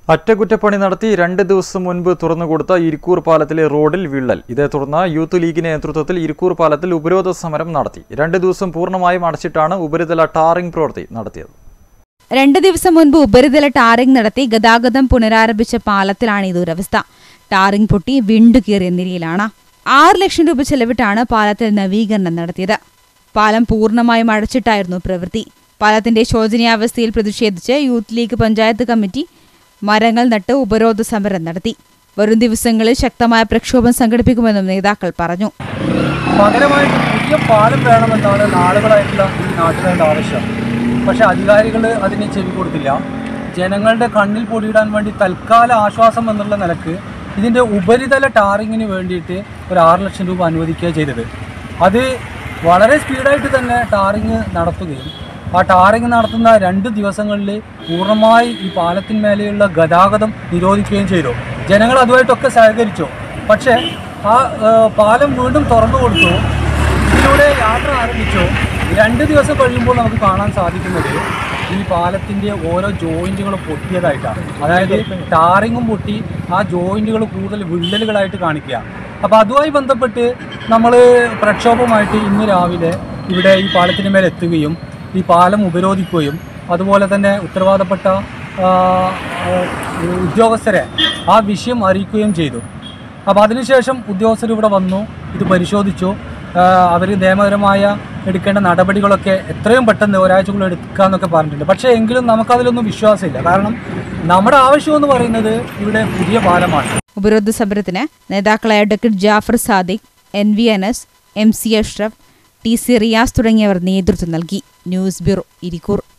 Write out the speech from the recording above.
അറ്റകുറ്റപ്പണി നടത്തി രണ്ട് ദിവസം മുൻപ് തുറന്നുകൊടുത്ത ഇരിക്കൂർ പാലത്തിലെ റോഡിൽ വിള്ളൽ ഇതേ തുടർന്ന് യൂത്ത് ലീഗിന്റെ നേതൃത്വത്തിൽ ഇരിക്കൂർ പാലത്തിൽ ഉപരോധ സമരം നടത്തി രണ്ട് ദിവസം പൂർണ്ണമായും അടച്ചിട്ടാണ് ഉപരിതല ടാറിംഗ് പ്രവൃത്തി നടത്തിയത് രണ്ട് ദിവസം മുൻപ് ഉപരിതല ടാറിംഗ് നടത്തി ഗതാഗതം പുനരാരംഭിച്ച പാലത്തിലാണ് ഈ ദുരവസ്ഥ ടാറിംഗ് പൊട്ടി വിണ്ടുകീറിയ നിലയിലാണ് ആറ് ലക്ഷം രൂപ ചെലവിട്ടാണ് പാലത്തിൽ നവീകരണം നടത്തിയത് പാലം പൂർണ്ണമായും അടച്ചിട്ടായിരുന്നു പ്രവൃത്തി പാലത്തിന്റെ ശോചനീയാവസ്ഥയിൽ പ്രതിഷേധിച്ച് യൂത്ത് ലീഗ് പഞ്ചായത്ത് കമ്മിറ്റി മരങ്ങൾ നട്ട് ഉപരോധ സമരം നടത്തി വരും ദിവസങ്ങളിൽ ശക്തമായ പ്രക്ഷോഭം സംഘടിപ്പിക്കുമെന്നും നേതാക്കൾ പറഞ്ഞു പകരമായിട്ട് പുതിയ പാലം വേണമെന്നാണ് നാളുകളായിട്ടുള്ള ഈ നാട്ടുകാരുടെ ആവശ്യം പക്ഷെ അധികാരികൾ അതിന് ചെവി കൊടുത്തില്ല ജനങ്ങളുടെ കണ്ണിൽ പൊടിയിടാൻ വേണ്ടി തൽക്കാല ആശ്വാസം എന്നുള്ള നിലക്ക് ഇതിൻ്റെ ഉപരിതല ടാറിങ്ങിന് വേണ്ടിയിട്ട് ഒരു ആറ് ലക്ഷം രൂപ അനുവദിക്കുക ചെയ്തത് അത് വളരെ സ്പീഡായിട്ട് തന്നെ ടാറിങ് നടത്തുകയും ആ ടാറിങ് നടത്തുന്ന രണ്ട് ദിവസങ്ങളിൽ പൂർണ്ണമായി ഈ പാലത്തിന്മേലെയുള്ള ഗതാഗതം നിരോധിക്കുകയും ചെയ്തു ജനങ്ങൾ അതുമായിട്ടൊക്കെ സഹകരിച്ചു പക്ഷേ ആ ഏഹ്, പാലം വീണ്ടും തുറന്നു കൊടുത്തു ഇതിലൂടെ യാത്ര ആരംഭിച്ചു രണ്ട് ദിവസം കഴിയുമ്പോൾ നമുക്ക് കാണാൻ സാധിക്കുന്നത് ഈ പാലത്തിൻ്റെ ഓരോ ജോയിൻറ്റുകളും പൊട്ടിയതായിട്ടാണ് അതായത് ടാറിങ്ങും പൊട്ടി ആ ജോയിൻറ്റുകൾ കൂടുതൽ വിള്ളലുകളായിട്ട് കാണിക്കുക അപ്പോൾ അതുമായി ബന്ധപ്പെട്ട് നമ്മൾ പ്രക്ഷോഭമായിട്ട് ഇന്ന് രാവിലെ ഇവിടെ ഈ പാലത്തിന് മേലെ എത്തുകയും ഈ പാലം ഉപരോധിക്കുകയും അതുപോലെ തന്നെ ഉത്തരവാദപ്പെട്ട ആ, ആ, ഉദ്യോഗസ്ഥരെ ആ വിഷയം അറിയിക്കുകയും ചെയ്തു അപ്പോൾ അതിനുശേഷം ഉദ്യോഗസ്ഥർ ഇവിടെ വന്നു ഇത് പരിശോധിച്ചു അവർ നിയമപരമായ എടുക്കേണ്ട നടപടികളൊക്കെ എത്രയും പെട്ടെന്ന് ഒരാഴ്ചക്കുള്ളിൽ എടുക്കാമെന്നൊക്കെ പറഞ്ഞിട്ടുണ്ട് പക്ഷേ എങ്കിലും നമുക്കതിലൊന്നും വിശ്വാസമില്ല കാരണം നമ്മുടെ ആവശ്യം എന്ന് പറയുന്നത് ഇവിടെ പുതിയ പാലമാണ് ഉപരോധ സമരത്തിന് നേതാക്കളായ advocate Jafar Sadiq N V Anas M C Ashraf T C Riyas തുടങ്ങിയവർ നേതൃത്വം നൽകി ന്യൂസ് ബ്യൂറോ ഇരിക്കൂർ